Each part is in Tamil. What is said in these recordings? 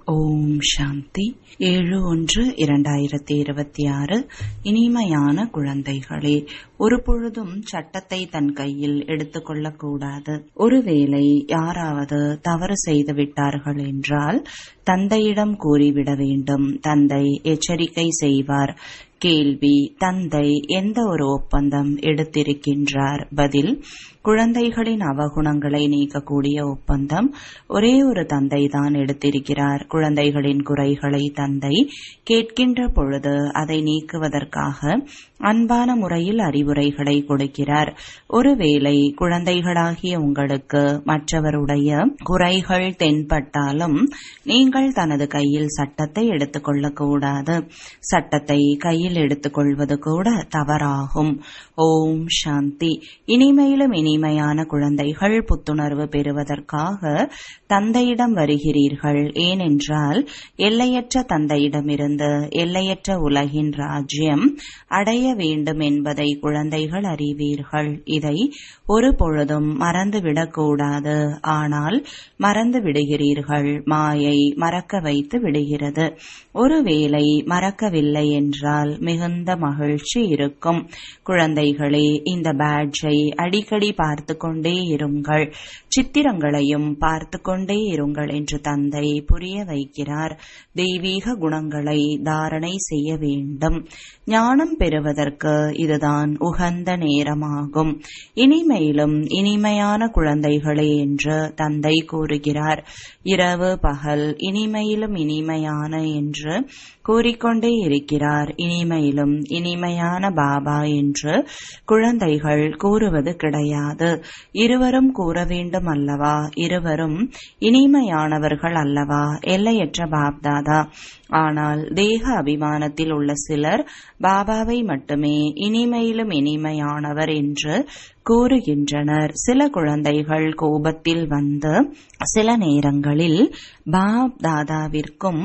ஓம் சாந்தி ஏழு ஒன்று இரண்டாயிரத்தி இருபத்தி ஆறு இனிமையான குழந்தைகளே ஒரு பொழுதும் சட்டத்தை தன் கையில் எடுத்துக்கொள்ளக் கூடாது ஒருவேளை யாராவது தவறு செய்து விட்டார்கள் என்றால் தந்தையிடம் கூறிவிட வேண்டும் தந்தை எச்சரிக்கை செய்வார் கேள்வி தந்தை எந்த ஒரு ஒப்பந்தம் எடுத்திருக்கின்றார் பதில் குழந்தைகளின் அவகுணங்களை நீக்கக்கூடிய ஒப்பந்தம் ஒரே ஒரு தந்தை தான் எடுத்திருக்கிறார் குழந்தைகளின் குறைகளை தந்தை கேட்கின்ற பொழுது அதை நீக்குவதற்காக அன்பான முறையில் அறிவுரைகளை கொடுக்கிறார் ஒருவேளை குழந்தைகளாகிய உங்களுக்கு மற்றவருடைய குறைகள் தென்பட்டாலும் நீங்கள் தனது கையில் சட்டத்தை எடுத்துக்கொள்ளக் கூடாது சட்டத்தை கையில் எடுத்துக்கொள்வது கூட தவறாகும் ஓம் சாந்தி இனிமையிலும் இனிமையான குழந்தைகள் புத்துணர்வு பெறுவதற்காக தந்தையிடம் வருகிறீர்கள் ஏனென்றால் எல்லையற்ற தந்தையிடமிருந்து எல்லையற்ற உலகின் ராஜ்யம் அடைய வேண்டும் என்பதை குழந்தைகள் அறிவீர்கள் இதை ஒரு பொழுதும் மறந்துவிடக்கூடாது ஆனால் மறந்து விடுகிறீர்கள் மாயை மறக்க வைத்து விடுகிறது ஒருவேளை மறக்கவில்லை என்றால் மிகுந்த மகிழ்ச்சி இருக்கும் குழந்தைகளே இந்த பேட்ஜை அடிக்கடி பார்த்து கொண்டே இருங்கள் சித்திரங்களையும் பார்த்து கொண்டே இருங்கள் என்று தந்தை புரிய வைக்கிறார் தெய்வீக குணங்களை தாரணை செய்ய வேண்டும் ஞானம் பெறுவதற்கு இதுதான் உகந்த நேரமாகும் இனிமையிலும் இனிமையான குழந்தைகளே என்று தந்தை கூறுகிறார் இரவு பகல் இனிமையிலும் இனிமையான என்று கூறிக்கொண்டே இருக்கிறார் இனிமையிலும் இனிமையான பாபா என்று குழந்தைகள் கூறுவது கிடையாது இருவரும் கூற வேண்டும் அல்லவா இருவரும் இனிமையானவர்கள் அல்லவா எல்லையற்ற பாப்தாதா ஆனால் தேக அபிமானத்தில் உள்ள சிலர் பாபாவை மட்டுமே இனிமையிலும் இனிமையானவர் என்று கூறுகின்றனர் சில குழந்தைகள் கோபத்தில் வந்து சில நேரங்களில் பாப் தாதாவிற்கும்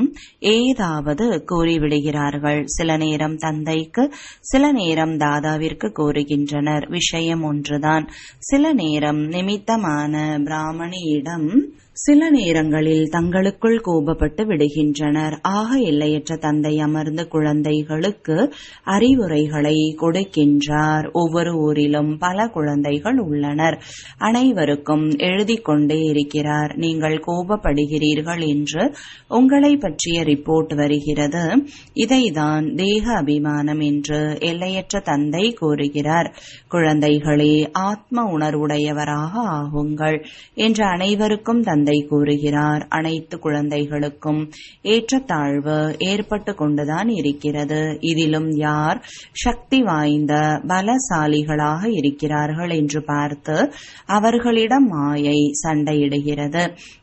ஏதாவது கூறிவிடுகிறார்கள் சில நேரம் தந்தைக்கு சில நேரம் தாதாவிற்கு கூறுகின்றனர் விஷயம் ஒன்றுதான் சில நேரம் நிமித்தமான பிராமணியிடம் சில நேரங்களில் தங்களுக்குள் கோபப்பட்டு விடுகின்றனர் ஆக எல்லையற்ற தந்தை அமர்ந்து குழந்தைகளுக்கு அறிவுரைகளை கொடுக்கின்றார் ஒவ்வொரு ஊரிலும் பல குழந்தைகள் உள்ளனர் அனைவருக்கும் எழுதி கொண்டே இருக்கிறார் நீங்கள் கோபப்படுகிறீர்கள் என்று உங்களை பற்றிய ரிப்போர்ட் வருகிறது இதைதான் தேக அபிமானம் என்று எல்லையற்ற தந்தை கூறுகிறார் குழந்தைகளே ஆத்ம உணர்வுடையவராக ஆகுங்கள் என்று அனைவருக்கும் தந்தை தந்தை கூறுகிறார் அனைத்து குழந்தைகளுக்கும் ஏற்றத்தாழ்வு ஏற்பட்டு கொண்டுதான் இருக்கிறது இதிலும் யார் சக்தி வாய்ந்த பலசாலிகளாக இருக்கிறார்கள் என்று பார்த்து அவர்களிடம் மாயை சண்டையிடுகிறது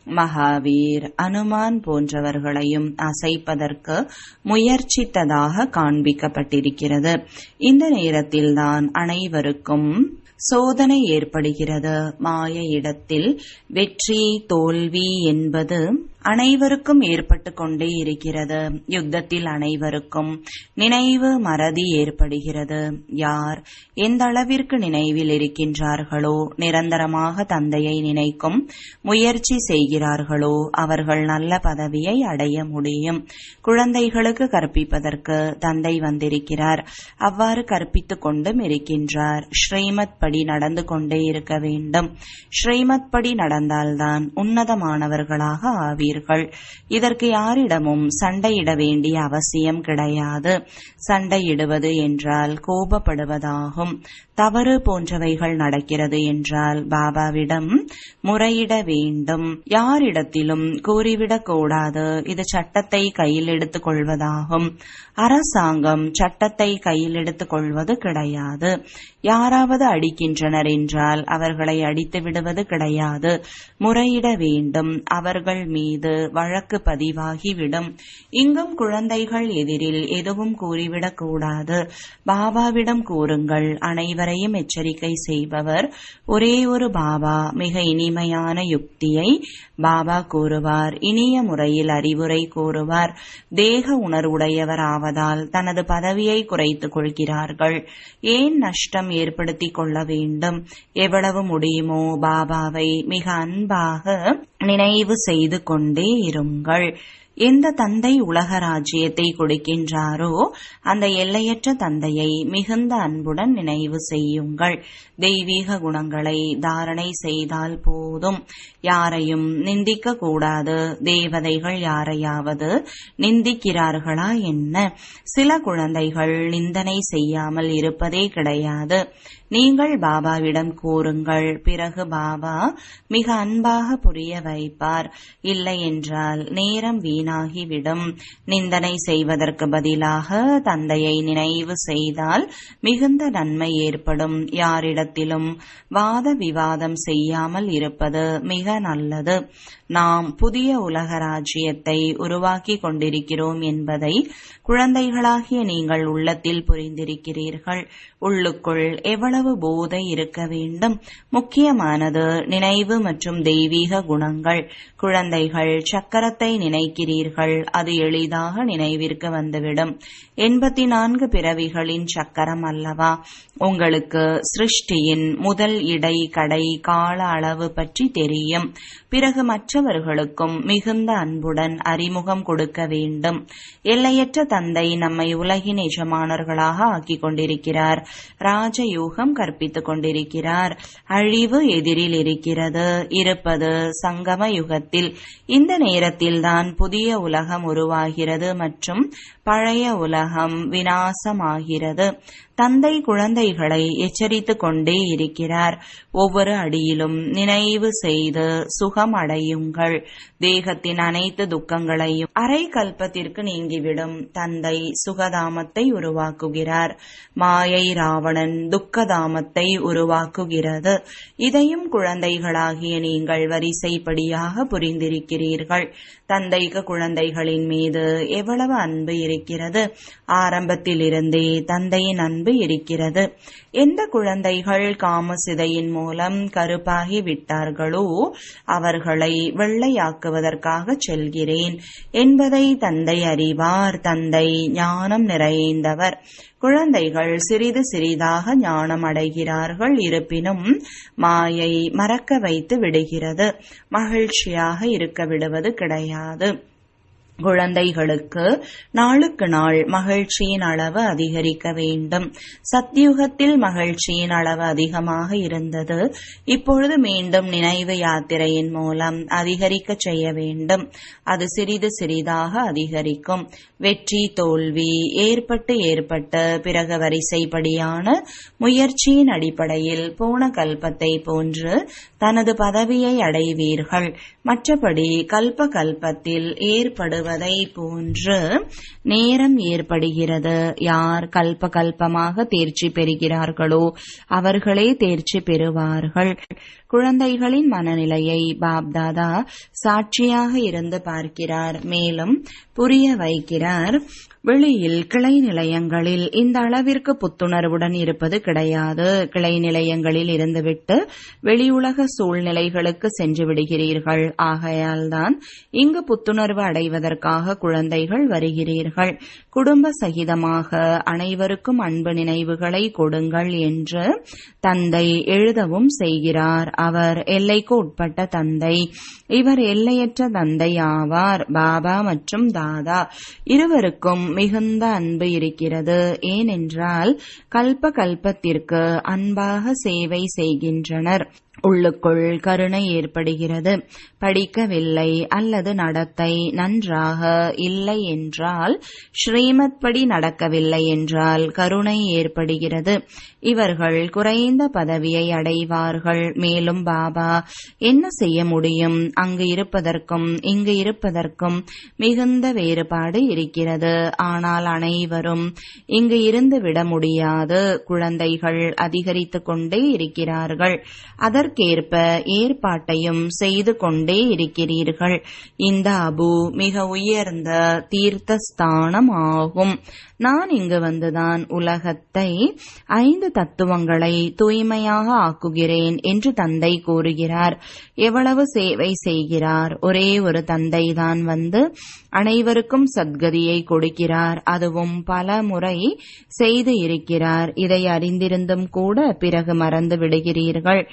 மகாவீர் அனுமான் போன்றவர்களையும் அசைப்பதற்கு முயற்சித்ததாக காண்பிக்கப்பட்டிருக்கிறது இந்த நேரத்தில்தான் அனைவருக்கும் சோதனை ஏற்படுகிறது மாய இடத்தில் வெற்றி தோல்வி என்பது அனைவருக்கும் ஏற்பட்டு கொண்டே இருக்கிறது யுத்தத்தில் அனைவருக்கும் நினைவு மறதி ஏற்படுகிறது யார் எந்த அளவிற்கு நினைவில் இருக்கின்றார்களோ நிரந்தரமாக தந்தையை நினைக்கும் முயற்சி செய்கிறார்களோ அவர்கள் நல்ல பதவியை அடைய முடியும் குழந்தைகளுக்கு கற்பிப்பதற்கு தந்தை வந்திருக்கிறார் அவ்வாறு கற்பித்துக் கொண்டும் இருக்கின்றார் ஸ்ரீமத் படி நடந்து கொண்டே இருக்க வேண்டும் ஸ்ரீமத் படி நடந்தால்தான் உன்னதமானவர்களாக ஆவீர்கள் இதற்கு யாரிடமும் சண்டையிட வேண்டிய அவசியம் கிடையாது சண்டையிடுவது என்றால் கோபப்படுவதாகும் தவறு போன்றவைகள் நடக்கிறது என்றால் பாபாவிடம் முறையிட வேண்டும் யாரிடத்திலும் கூறிவிடக் கூடாது இது சட்டத்தை கையில் எடுத்துக் கொள்வதாகும் அரசாங்கம் சட்டத்தை கையில் எடுத்துக் கொள்வது கிடையாது யாராவது அடிக்கின்றனர் என்றால் அவர்களை அடித்து விடுவது கிடையாது முறையிட வேண்டும் அவர்கள் மீது வழக்கு பதிவாகிவிடும் இங்கும் குழந்தைகள் எதிரில் எதுவும் கூறிவிடக் கூடாது பாபாவிடம் கூறுங்கள் அனைவரையும் எச்சரிக்கை செய்பவர் ஒரே ஒரு பாபா மிக இனிமையான யுக்தியை பாபா கூறுவார் இனிய முறையில் அறிவுரை கூறுவார் தேக உணர்வுடையவர் ஆவதால் தனது பதவியை குறைத்துக் கொள்கிறார்கள் ஏன் நஷ்டம் ஏற்படுத்திக் கொள்ள வேண்டும் எவ்வளவு முடியுமோ பாபாவை மிக அன்பாக நினைவு செய்து கொண்டே இருங்கள் எந்த தந்தை உலக ராஜ்யத்தை கொடுக்கின்றாரோ அந்த எல்லையற்ற தந்தையை மிகுந்த அன்புடன் நினைவு செய்யுங்கள் தெய்வீக குணங்களை தாரணை செய்தால் போதும் யாரையும் நிந்திக்க கூடாது தேவதைகள் யாரையாவது நிந்திக்கிறார்களா என்ன சில குழந்தைகள் நிந்தனை செய்யாமல் இருப்பதே கிடையாது நீங்கள் பாபாவிடம் கூறுங்கள் பிறகு பாபா மிக அன்பாக புரிய வைப்பார் இல்லை என்றால் நேரம் வீணாகிவிடும் நிந்தனை செய்வதற்கு பதிலாக தந்தையை நினைவு செய்தால் மிகுந்த நன்மை ஏற்படும் யாரிடத்திலும் வாத விவாதம் செய்யாமல் இருப்பது மிக நல்லது நாம் புதிய உலக ராஜ்யத்தை உருவாக்கி கொண்டிருக்கிறோம் என்பதை குழந்தைகளாகிய நீங்கள் உள்ளத்தில் புரிந்திருக்கிறீர்கள் உள்ளுக்குள் எவ்வளவு போதை இருக்க வேண்டும் முக்கியமானது நினைவு மற்றும் தெய்வீக குணங்கள் குழந்தைகள் சக்கரத்தை நினைக்கிறீர்கள் அது எளிதாக நினைவிற்கு வந்துவிடும் எண்பத்தி நான்கு பிறவிகளின் சக்கரம் அல்லவா உங்களுக்கு சிருஷ்டியின் முதல் இடை கடை கால அளவு பற்றி தெரியும் பிறகு மற்றவர்களுக்கும் மிகுந்த அன்புடன் அறிமுகம் கொடுக்க வேண்டும் எல்லையற்ற தந்தை நம்மை உலகின் எஜமானர்களாக ஆக்கிக் கொண்டிருக்கிறார் ராஜயோகம் கற்பித்துக் கொண்டிருக்கிறார் அழிவு எதிரில் இருக்கிறது இருப்பது சங்கம யுகத்தில் இந்த நேரத்தில்தான் புதிய உலகம் உருவாகிறது மற்றும் பழைய உலகம் வினாசமாகிறது தந்தை குழந்தைகளை எச்சரித்துக் கொண்டே இருக்கிறார் ஒவ்வொரு அடியிலும் நினைவு செய்து சுகம் அடையுங்கள் தேகத்தின் அனைத்து துக்கங்களையும் அரை கல்பத்திற்கு நீங்கிவிடும் தந்தை சுகதாமத்தை உருவாக்குகிறார் மாயை ராவணன் துக்கதாமத்தை உருவாக்குகிறது இதையும் குழந்தைகளாகிய நீங்கள் வரிசைப்படியாக புரிந்திருக்கிறீர்கள் தந்தைக்கு குழந்தைகளின் மீது எவ்வளவு அன்பு இருக்கிறது ஆரம்பத்திலிருந்தே தந்தையின் அன்பு இருக்கிறது எந்த குழந்தைகள் காமசிதையின் மூலம் கருப்பாகி விட்டார்களோ அவர்களை வெள்ளையாக்குவதற்காக செல்கிறேன் என்பதை தந்தை அறிவார் தந்தை ஞானம் நிறைந்தவர் குழந்தைகள் சிறிது சிறிதாக ஞானம் அடைகிறார்கள் இருப்பினும் மாயை மறக்க வைத்து விடுகிறது மகிழ்ச்சியாக இருக்க விடுவது கிடையாது குழந்தைகளுக்கு நாளுக்கு நாள் மகிழ்ச்சியின் அளவு அதிகரிக்க வேண்டும் சத்தியுகத்தில் மகிழ்ச்சியின் அளவு அதிகமாக இருந்தது இப்பொழுது மீண்டும் நினைவு யாத்திரையின் மூலம் அதிகரிக்க செய்ய வேண்டும் அது சிறிது சிறிதாக அதிகரிக்கும் வெற்றி தோல்வி ஏற்பட்டு ஏற்பட்டு பிறகு வரிசைப்படியான முயற்சியின் அடிப்படையில் போன கல்பத்தை போன்று தனது பதவியை அடைவீர்கள் மற்றபடி கல்ப கல்பத்தில் ஏற்படுவதை போன்று நேரம் ஏற்படுகிறது யார் கல்ப கல்பமாக தேர்ச்சி பெறுகிறார்களோ அவர்களே தேர்ச்சி பெறுவார்கள் குழந்தைகளின் மனநிலையை பாப்தாதா சாட்சியாக இருந்து பார்க்கிறார் மேலும் புரிய வைக்கிறார் வெளியில் கிளை நிலையங்களில் இந்த அளவிற்கு புத்துணர்வுடன் இருப்பது கிடையாது கிளை நிலையங்களில் இருந்துவிட்டு வெளியுலக சூழ்நிலைகளுக்கு சென்று விடுகிறீர்கள் ஆகையால்தான் இங்கு புத்துணர்வு அடைவதற்காக குழந்தைகள் வருகிறீர்கள் குடும்ப சகிதமாக அனைவருக்கும் அன்பு நினைவுகளை கொடுங்கள் என்று தந்தை எழுதவும் செய்கிறார் அவர் எல்லைக்கு உட்பட்ட தந்தை இவர் எல்லையற்ற தந்தை ஆவார் பாபா மற்றும் தாதா இருவருக்கும் மிகுந்த அன்பு இருக்கிறது ஏனென்றால் கல்ப கல்பத்திற்கு அன்பாக சேவை செய்கின்றனர் உள்ளுக்குள் கருணை ஏற்படுகிறது படிக்கவில்லை அல்லது நடத்தை நன்றாக இல்லை என்றால் ஸ்ரீமத் படி நடக்கவில்லை என்றால் கருணை ஏற்படுகிறது இவர்கள் குறைந்த பதவியை அடைவார்கள் மேலும் பாபா என்ன செய்ய முடியும் அங்கு இருப்பதற்கும் இங்கு இருப்பதற்கும் மிகுந்த வேறுபாடு இருக்கிறது ஆனால் அனைவரும் இங்கு இருந்து விட முடியாது குழந்தைகள் அதிகரித்துக் கொண்டே இருக்கிறார்கள் அதற்கேற்ப ஏற்பாட்டையும் செய்து கொண்டே இருக்கிறீர்கள் இந்த அபு மிக உயர்ந்த தீர்த்த ஸ்தானம் ஆகும் நான் இங்கு வந்துதான் உலகத்தை ஐந்து தத்துவங்களை தூய்மையாக ஆக்குகிறேன் என்று தந்தை கூறுகிறார் எவ்வளவு சேவை செய்கிறார் ஒரே ஒரு தந்தை தான் வந்து அனைவருக்கும் சத்கதியை கொடுக்கிறார் அதுவும் பல முறை செய்து இருக்கிறார் இதை அறிந்திருந்தும் கூட பிறகு மறந்து விடுகிறீர்கள்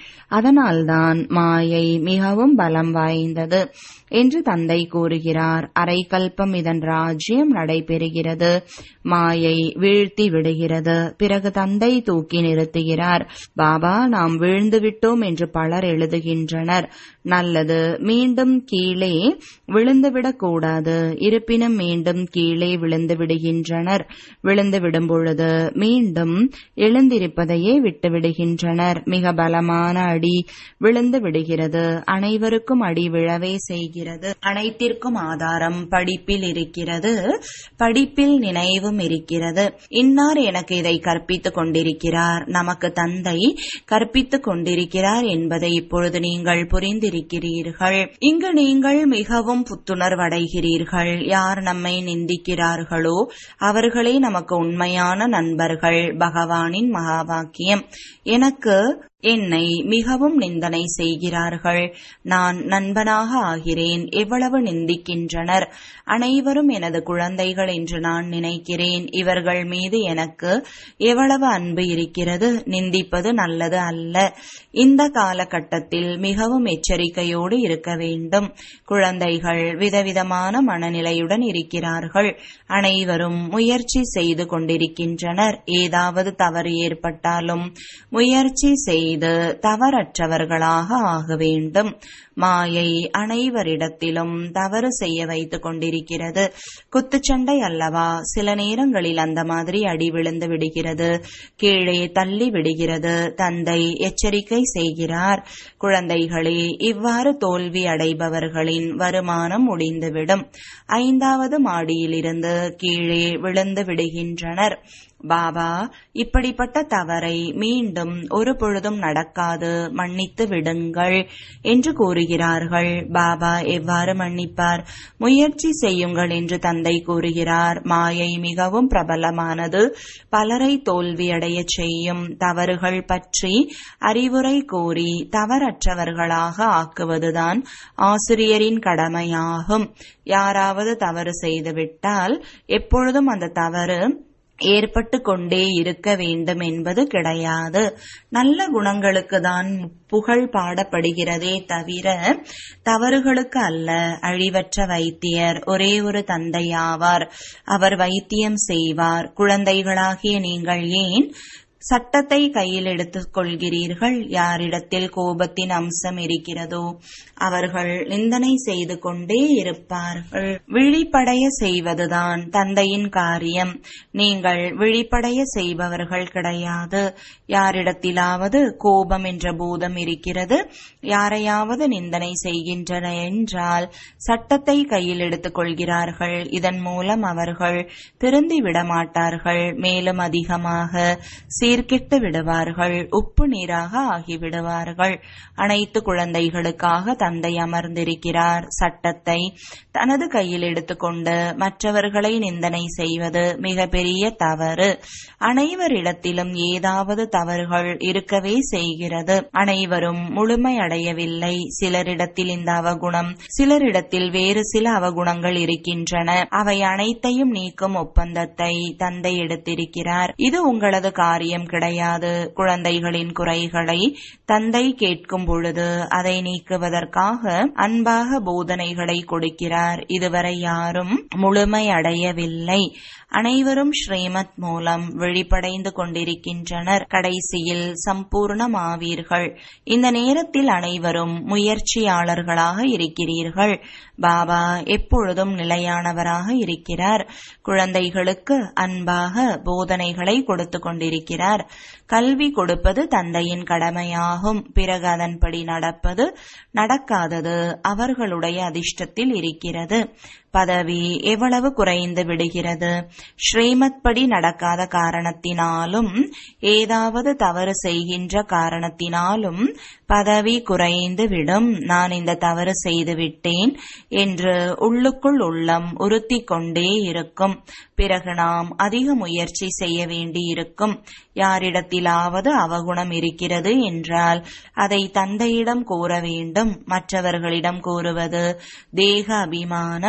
அதனால்தான் மாயை மிகவும் பலம் வாய்ந்தது என்று தந்தை கூறுகிறார் அரைக்கல்பம் இதன் ராஜ்யம் நடைபெறுகிறது மாயை வீழ்த்தி விடுகிறது பிறகு தந்தை தூக்கி நிறுத்துகிறார் பாபா நாம் வீழ்ந்து விட்டோம் என்று பலர் எழுதுகின்றனர் நல்லது மீண்டும் கீழே விழுந்துவிடக் கூடாது இருப்பினும் மீண்டும் கீழே விழுந்து விடுகின்றனர் விழுந்து விடும் பொழுது மீண்டும் எழுந்திருப்பதையே விட்டு விடுகின்றனர் மிக பலமான அடி விழுந்து விடுகிறது அனைவருக்கும் அடி விழவே செய்கிறது அனைத்திற்கும் ஆதாரம் படிப்பில் இருக்கிறது படிப்பில் நினைவும் இருக்கிறது இன்னார் எனக்கு இதை கற்பித்துக் கொண்டிருக்கிறார் நமக்கு தந்தை கற்பித்துக் கொண்டிருக்கிறார் என்பதை இப்பொழுது நீங்கள் புரிந்திருக்கிறீர்கள் இங்கு நீங்கள் மிகவும் புத்துணர்வடைகிறீர்கள் யார் நம்மை நிந்திக்கிறார்களோ அவர்களே நமக்கு உண்மையான நண்பர்கள் பகவானின் மகா வாக்கியம் எனக்கு என்னை மிகவும் நிந்தனை செய்கிறார்கள் நான் நண்பனாக ஆகிறேன் எவ்வளவு நிந்திக்கின்றனர் அனைவரும் எனது குழந்தைகள் என்று நான் நினைக்கிறேன் இவர்கள் மீது எனக்கு எவ்வளவு அன்பு இருக்கிறது நிந்திப்பது நல்லது அல்ல இந்த காலகட்டத்தில் மிகவும் எச்சரிக்கையோடு இருக்க வேண்டும் குழந்தைகள் விதவிதமான மனநிலையுடன் இருக்கிறார்கள் அனைவரும் முயற்சி செய்து கொண்டிருக்கின்றனர் ஏதாவது தவறு ஏற்பட்டாலும் முயற்சி செய்து தவறற்றவர்களாக ஆக வேண்டும் மாயை அனைவரிடத்திலும் தவறு செய்ய வைத்துக் கொண்டிருக்கிறது குத்துச்சண்டை அல்லவா சில நேரங்களில் அந்த மாதிரி அடி விழுந்து விடுகிறது கீழே தள்ளி விடுகிறது தந்தை எச்சரிக்கை செய்கிறார் குழந்தைகளே இவ்வாறு தோல்வி அடைபவர்களின் வருமானம் முடிந்துவிடும் ஐந்தாவது மாடியிலிருந்து கீழே விழுந்து விடுகின்றனர் பாபா இப்படிப்பட்ட தவறை மீண்டும் ஒரு பொழுதும் நடக்காது மன்னித்து விடுங்கள் என்று கூறுகிறார்கள் பாபா எவ்வாறு மன்னிப்பார் முயற்சி செய்யுங்கள் என்று தந்தை கூறுகிறார் மாயை மிகவும் பிரபலமானது பலரை தோல்வியடைய செய்யும் தவறுகள் பற்றி அறிவுரை கூறி தவறற்றவர்களாக ஆக்குவதுதான் ஆசிரியரின் கடமையாகும் யாராவது தவறு செய்துவிட்டால் எப்பொழுதும் அந்த தவறு ஏற்பட்டு கொண்டே இருக்க வேண்டும் என்பது கிடையாது நல்ல குணங்களுக்கு தான் புகழ் பாடப்படுகிறதே தவிர தவறுகளுக்கு அல்ல அழிவற்ற வைத்தியர் ஒரே ஒரு தந்தையாவார் அவர் வைத்தியம் செய்வார் குழந்தைகளாகிய நீங்கள் ஏன் சட்டத்தை கையில் எடுத்துக் கொள்கிறீர்கள் யாரிடத்தில் கோபத்தின் அம்சம் இருக்கிறதோ அவர்கள் நிந்தனை செய்து கொண்டே இருப்பார்கள் விழிப்படைய செய்வதுதான் தந்தையின் காரியம் நீங்கள் விழிப்படைய செய்பவர்கள் கிடையாது யாரிடத்திலாவது கோபம் என்ற பூதம் இருக்கிறது யாரையாவது நிந்தனை செய்கின்றன என்றால் சட்டத்தை கையில் எடுத்துக் கொள்கிறார்கள் இதன் மூலம் அவர்கள் திருந்தி விடமாட்டார்கள் மேலும் அதிகமாக சீர்கெட்டு விடுவார்கள் உப்பு நீராக ஆகிவிடுவார்கள் அனைத்து குழந்தைகளுக்காக தந்தை அமர்ந்திருக்கிறார் சட்டத்தை தனது கையில் எடுத்துக்கொண்டு மற்றவர்களை நிந்தனை செய்வது மிக பெரிய தவறு அனைவரிடத்திலும் ஏதாவது தவறுகள் இருக்கவே செய்கிறது அனைவரும் முழுமையடையவில்லை சிலரிடத்தில் இந்த அவகுணம் சிலரிடத்தில் வேறு சில அவகுணங்கள் இருக்கின்றன அவை அனைத்தையும் நீக்கும் ஒப்பந்தத்தை தந்தை எடுத்திருக்கிறார் இது உங்களது காரியம் கிடையாது குழந்தைகளின் குறைகளை தந்தை கேட்கும் பொழுது அதை நீக்குவதற்காக அன்பாக போதனைகளை கொடுக்கிறார் இதுவரை யாரும் முழுமை அடையவில்லை அனைவரும் ஸ்ரீமத் மூலம் விழிப்படைந்து கொண்டிருக்கின்றனர் கடைசியில் சம்பூர்ணமாவீர்கள் இந்த நேரத்தில் அனைவரும் முயற்சியாளர்களாக இருக்கிறீர்கள் பாபா எப்பொழுதும் நிலையானவராக இருக்கிறார் குழந்தைகளுக்கு அன்பாக போதனைகளை கொடுத்து கொண்டிருக்கிறார் கல்வி கொடுப்பது தந்தையின் கடமையாகும் பிறகு அதன்படி நடப்பது நடக்காதது அவர்களுடைய அதிர்ஷ்டத்தில் இருக்கிறது பதவி எவ்வளவு குறைந்து விடுகிறது ஸ்ரீமத் படி நடக்காத காரணத்தினாலும் ஏதாவது தவறு செய்கின்ற காரணத்தினாலும் பதவி குறைந்து விடும் நான் இந்த தவறு செய்து விட்டேன் என்று உள்ளுக்குள் உள்ளம் உறுத்தி கொண்டே இருக்கும் பிறகு நாம் அதிக முயற்சி செய்ய வேண்டியிருக்கும் யாரிடத்திலாவது அவகுணம் இருக்கிறது என்றால் அதை தந்தையிடம் கூற வேண்டும் மற்றவர்களிடம் கூறுவது தேக அபிமானம்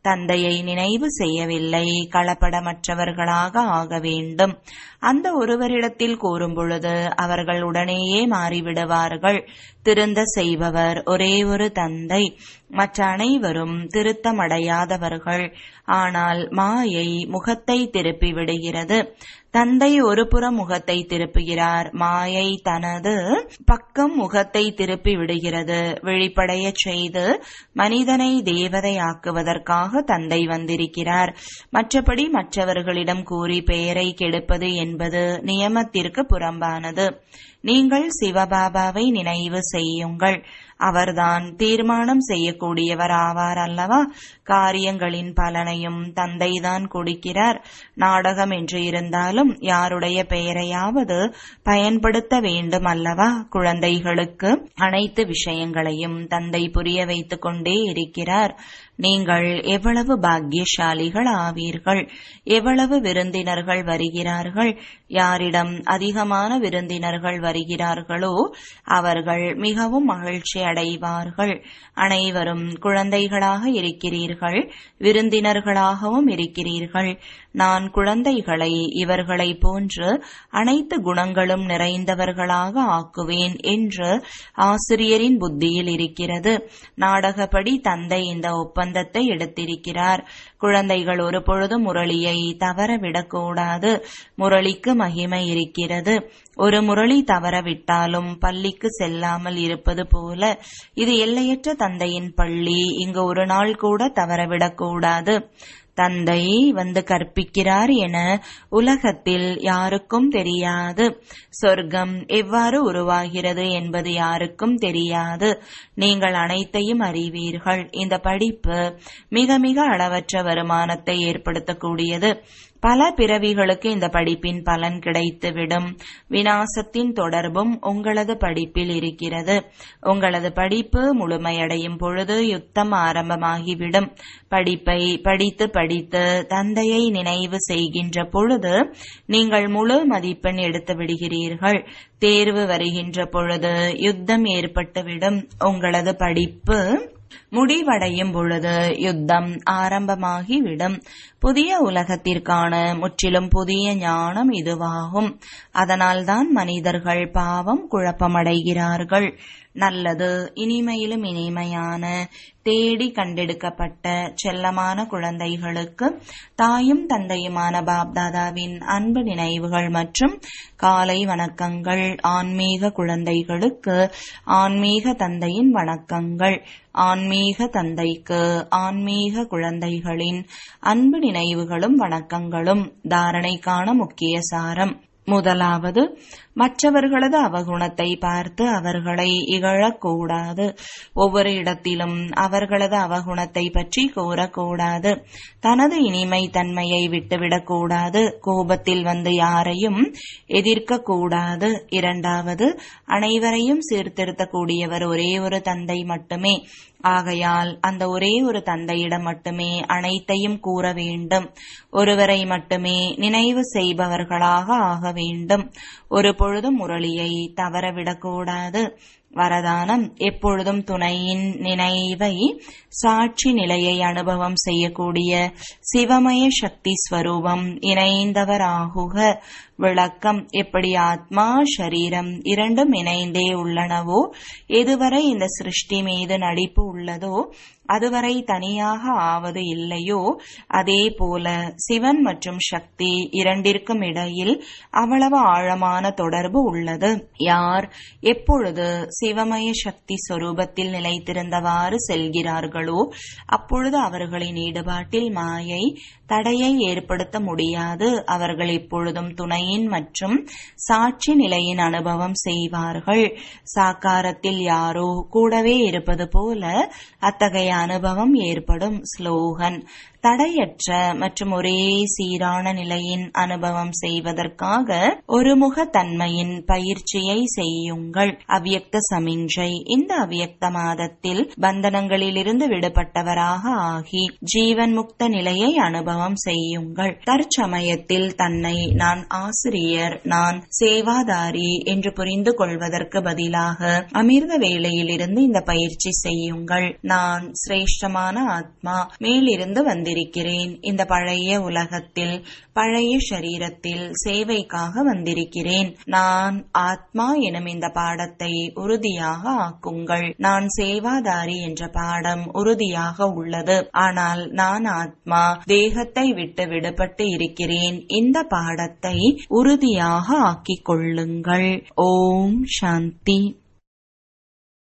தந்தையை நினைவு செய்யவில்லை கலப்படமற்றவர்களாக ஆக வேண்டும் அந்த ஒருவரிடத்தில் கூறும் பொழுது அவர்கள் உடனேயே மாறிவிடுவார்கள் திருந்த செய்பவர் ஒரே ஒரு தந்தை மற்ற அனைவரும் திருத்தமடையாதவர்கள் ஆனால் மாயை முகத்தை திருப்பி விடுகிறது தந்தை ஒரு புறம் முகத்தை திருப்புகிறார் மாயை தனது பக்கம் முகத்தை திருப்பி விடுகிறது விழிப்படைய செய்து மனிதனை தேவதையாக்குவதற்காக தந்தை வந்திருக்கிறார் மற்றபடி மற்றவர்களிடம் கூறி பெயரை கெடுப்பது என்பது நியமத்திற்கு புறம்பானது நீங்கள் சிவபாபாவை நினைவு செய்யுங்கள் அவர்தான் தீர்மானம் செய்யக்கூடியவர் ஆவார் அல்லவா காரியங்களின் பலனையும் தந்தைதான் கொடுக்கிறார் நாடகம் என்று இருந்தாலும் யாருடைய பெயரையாவது பயன்படுத்த வேண்டும் அல்லவா குழந்தைகளுக்கு அனைத்து விஷயங்களையும் தந்தை புரிய வைத்துக் கொண்டே இருக்கிறார் நீங்கள் எவ்வளவு பாக்கியசாலிகள் ஆவீர்கள் எவ்வளவு விருந்தினர்கள் வருகிறார்கள் யாரிடம் அதிகமான விருந்தினர்கள் வருகிறார்களோ அவர்கள் மிகவும் மகிழ்ச்சி அடைவார்கள் அனைவரும் குழந்தைகளாக இருக்கிறீர்கள் விருந்தினர்களாகவும் இருக்கிறீர்கள் நான் குழந்தைகளை இவர்களை போன்று அனைத்து குணங்களும் நிறைந்தவர்களாக ஆக்குவேன் என்று ஆசிரியரின் புத்தியில் இருக்கிறது நாடகப்படி தந்தை இந்த ஒப்பந்தத்தை எடுத்திருக்கிறார் குழந்தைகள் ஒரு பொழுது முரளியை தவறவிடக்கூடாது முரளிக்கு மகிமை இருக்கிறது ஒரு முரளி தவறவிட்டாலும் பள்ளிக்கு செல்லாமல் இருப்பது போல இது எல்லையற்ற தந்தையின் பள்ளி இங்கு ஒரு நாள் கூட தவறவிடக்கூடாது தந்தை வந்து கற்பிக்கிறார் என உலகத்தில் யாருக்கும் தெரியாது சொர்க்கம் எவ்வாறு உருவாகிறது என்பது யாருக்கும் தெரியாது நீங்கள் அனைத்தையும் அறிவீர்கள் இந்த படிப்பு மிக மிக அளவற்ற வருமானத்தை ஏற்படுத்தக்கூடியது பல பிறவிகளுக்கு இந்த படிப்பின் பலன் கிடைத்துவிடும் வினாசத்தின் தொடர்பும் உங்களது படிப்பில் இருக்கிறது உங்களது படிப்பு முழுமையடையும் பொழுது யுத்தம் ஆரம்பமாகிவிடும் படிப்பை படித்து படித்து தந்தையை நினைவு செய்கின்ற பொழுது நீங்கள் முழு மதிப்பெண் எடுத்து விடுகிறீர்கள் தேர்வு வருகின்ற பொழுது யுத்தம் ஏற்பட்டுவிடும் உங்களது படிப்பு முடிவடையும் பொழுது யுத்தம் ஆரம்பமாகிவிடும் புதிய உலகத்திற்கான முற்றிலும் புதிய ஞானம் இதுவாகும் அதனால்தான் மனிதர்கள் பாவம் குழப்பமடைகிறார்கள் நல்லது இனிமையிலும் இனிமையான தேடி கண்டெடுக்கப்பட்ட செல்லமான குழந்தைகளுக்கு தாயும் தந்தையுமான பாப்தாதாவின் அன்பு நினைவுகள் மற்றும் காலை வணக்கங்கள் ஆன்மீக குழந்தைகளுக்கு ஆன்மீக தந்தையின் வணக்கங்கள் ஆன்மீக தந்தைக்கு ஆன்மீக குழந்தைகளின் அன்பு நினைவுகளும் வணக்கங்களும் தாரணைக்கான முக்கிய சாரம் முதலாவது மற்றவர்களது அவகுணத்தை பார்த்து அவர்களை இகழக்கூடாது ஒவ்வொரு இடத்திலும் அவர்களது அவகுணத்தை பற்றி கூறக்கூடாது தனது இனிமை தன்மையை விட்டுவிடக்கூடாது கோபத்தில் வந்து யாரையும் எதிர்க்க கூடாது இரண்டாவது அனைவரையும் சீர்திருத்தக்கூடியவர் ஒரே ஒரு தந்தை மட்டுமே ஆகையால் அந்த ஒரே ஒரு தந்தையிடம் மட்டுமே அனைத்தையும் கூற வேண்டும் ஒருவரை மட்டுமே நினைவு செய்பவர்களாக ஆக வேண்டும் ஒரு பொழுதும் முரளியை தவறவிடக்கூடாது வரதானம் எப்பொழுதும் துணையின் நினைவை சாட்சி நிலையை அனுபவம் செய்யக்கூடிய சிவமய சக்தி ஸ்வரூபம் இணைந்தவராகுக விளக்கம் எப்படி ஆத்மா ஷரீரம் இரண்டும் இணைந்தே உள்ளனவோ எதுவரை இந்த சிருஷ்டி மீது நடிப்பு உள்ளதோ அதுவரை தனியாக ஆவது இல்லையோ அதே போல சிவன் மற்றும் சக்தி இரண்டிற்கும் இடையில் அவ்வளவு ஆழமான தொடர்பு உள்ளது யார் எப்பொழுது சிவமய சக்தி சொரூபத்தில் நிலைத்திருந்தவாறு செல்கிறார்களோ அப்பொழுது அவர்களின் ஈடுபாட்டில் மாயை தடையை ஏற்படுத்த முடியாது அவர்கள் எப்பொழுதும் துணையின் மற்றும் சாட்சி நிலையின் அனுபவம் செய்வார்கள் சாக்காரத்தில் யாரோ கூடவே இருப்பது போல அத்தகைய அனுபவம் ஏற்படும் ஸ்லோகன் தடையற்ற மற்றும் ஒரே சீரான நிலையின் அனுபவம் செய்வதற்காக ஒருமுக தன்மையின் பயிற்சியை செய்யுங்கள் அவ்யக்த சமிஞ்சை இந்த அவ்யக்த மாதத்தில் பந்தனங்களிலிருந்து விடுபட்டவராக ஆகி ஜீவன் முக்த நிலையை அனுபவம் செய்யுங்கள் தற்சமயத்தில் தன்னை நான் ஆசிரியர் நான் சேவாதாரி என்று புரிந்து கொள்வதற்கு பதிலாக அமிர்த வேளையிலிருந்து இந்த பயிற்சி செய்யுங்கள் நான் சிரேஷ்டமான ஆத்மா மேலிருந்து வந்திருக்கிறேன் இந்த பழைய உலகத்தில் பழைய சரீரத்தில் சேவைக்காக வந்திருக்கிறேன் நான் ஆத்மா எனும் இந்த பாடத்தை உறுதியாக ஆக்குங்கள் நான் சேவாதாரி என்ற பாடம் உறுதியாக உள்ளது ஆனால் நான் ஆத்மா தேகத்தை விட்டு விடுபட்டு இருக்கிறேன் இந்த பாடத்தை உறுதியாக ஆக்கிக் கொள்ளுங்கள் ஓம் சாந்தி